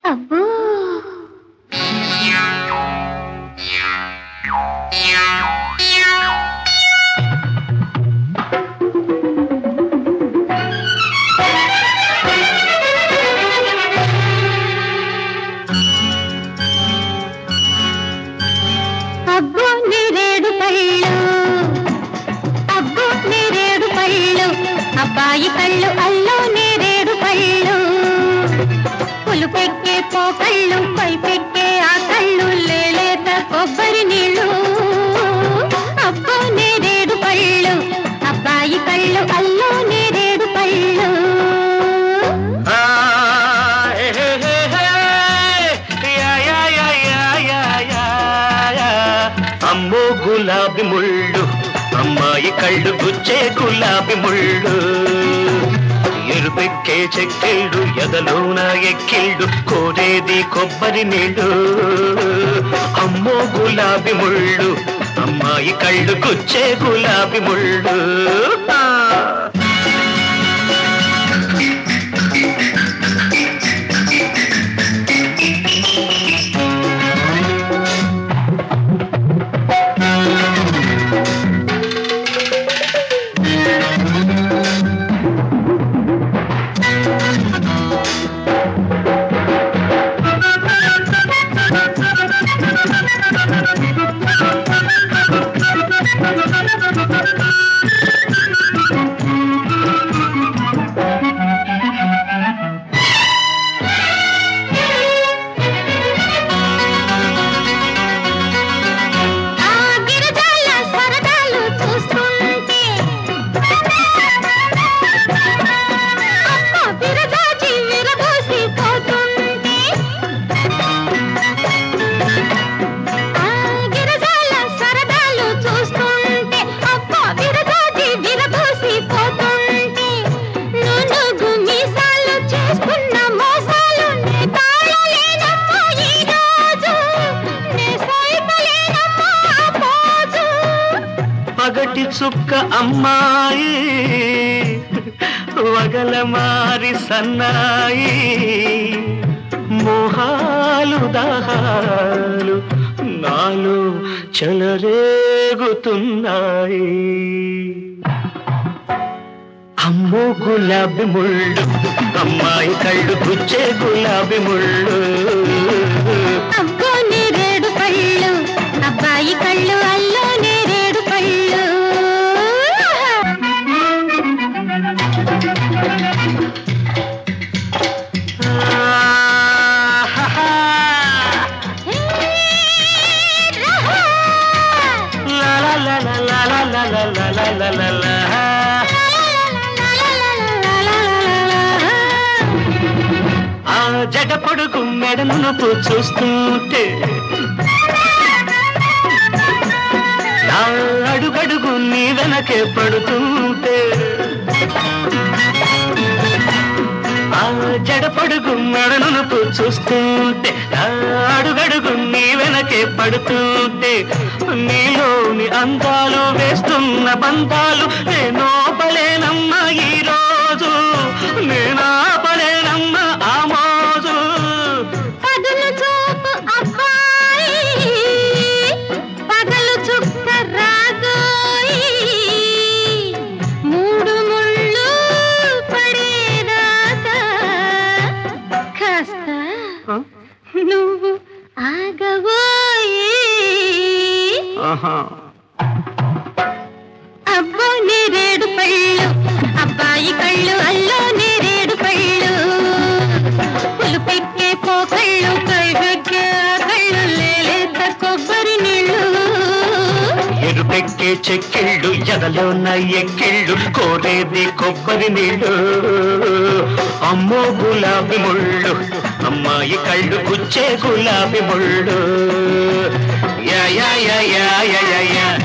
అబ్బో అబ్బో నేరేడు పళ్ళు అబ్బో నేరేడు పళ్ళు అబ్బాయి కళ్ళు అల్లో నేరేడు పళ్ళు పులుపెక్కే పోకళ్ళు పైపెక్కే ఆ కళ్ళు లేలేత కొబ్బరి నీళ్ళు అబ్బో నేరేడు పళ్ళు అబ్బాయి కళ్ళు అల్లో నేరేడు పళ్ళు ఆ, హే, హే, హే, హే. యా, యా, యా, యా, యా, యా, యా. అమ్మో గులాబీ ముళ్ళు అమ్మాయి కళ్ళు గుచ్చే గులాబీ ముళ్ళు ఎరుపెక్కే చెక్కిళ్ళు ఎదలోన ఎక్కిళ్ళు కోరేది కొబ్బరి నీళ్ళు అమ్మో గులాబీ ముళ్ళు అమ్మాయి కళ్ళు గుచ్చే గులాబీ ముళ్ళు ఆ. ఆ గిరిజాల సరదాలు చూస్తుంటే అమ్మ విరజాజి విరబోసి పోతుంటే ఆ గిరిజాల సరదాలు చూస్తుంటే అమ్మ విరజాజి విరబోసి పోతుంటే నునుగు మీసాలు చేసుకున్న మోసాలు నే తాళలేనమ్మా ఈ రోజు నే సైతలేనమ్మా ఆ పోజు పగటి చుక్క అమ్మాయి వగల మారి సన్నాయి మోహాలు దాహాలు నాలో చెలరేగుతున్నాయి అమ్మో గులాబీ ముళ్ళు అమ్మాయి కళ్ళు గుచ్చే గులాబీ ముళ్ళు అబ్బో నేరేడు పళ్ళు అబ్బాయి కళ్ళు అల్లో నేరేడు పళ్ళు ఆహాహా. హే, రహా! లా లా లా లా లా లా లా లా లా లా లా లా. ఆ జగ పొడుగు మెడను చూస్తుంటే నా అడుగడుగు నీ వెనకే పడుతుంటే ఆ జడ పొడుగు మెడను చూస్తుంటే నా అడుగడుగు నీ వెనకే పడుతుంటే నీలోని అందాలు వేస్తున్న బంధాలు నేను పలేనమ్మా ఈ రోజు నేను పలేనమ్మ ఆ మోజు పదులు చూపు అబ్బాయి పగలు చుక్క రాగోయి మూడు ముళ్ళు పడేదాకా కాస్త ఆ? నువ్వు ఆగబోయి ఆహా అబ్బో నేరేడు పళ్ళు అబ్బాయి కళ్ళు అల్లో నేరేడు పళ్ళు పులుపెక్కే పోకళ్ళు కైపెక్కే ఆ కళ్ళు లేలేత కొబ్బరి నీళ్ళు ఎరుపెక్కే చెక్కిళ్ళు ఎదలోన ఎక్కిళ్ళు కోరేది కొబ్బరి నీళ్ళు అమ్మో గులాబీ ముళ్ళు అమ్మాయి కళ్ళు గుచ్చే గులాబీ ముళ్ళు యా యా యా యా యా యా యా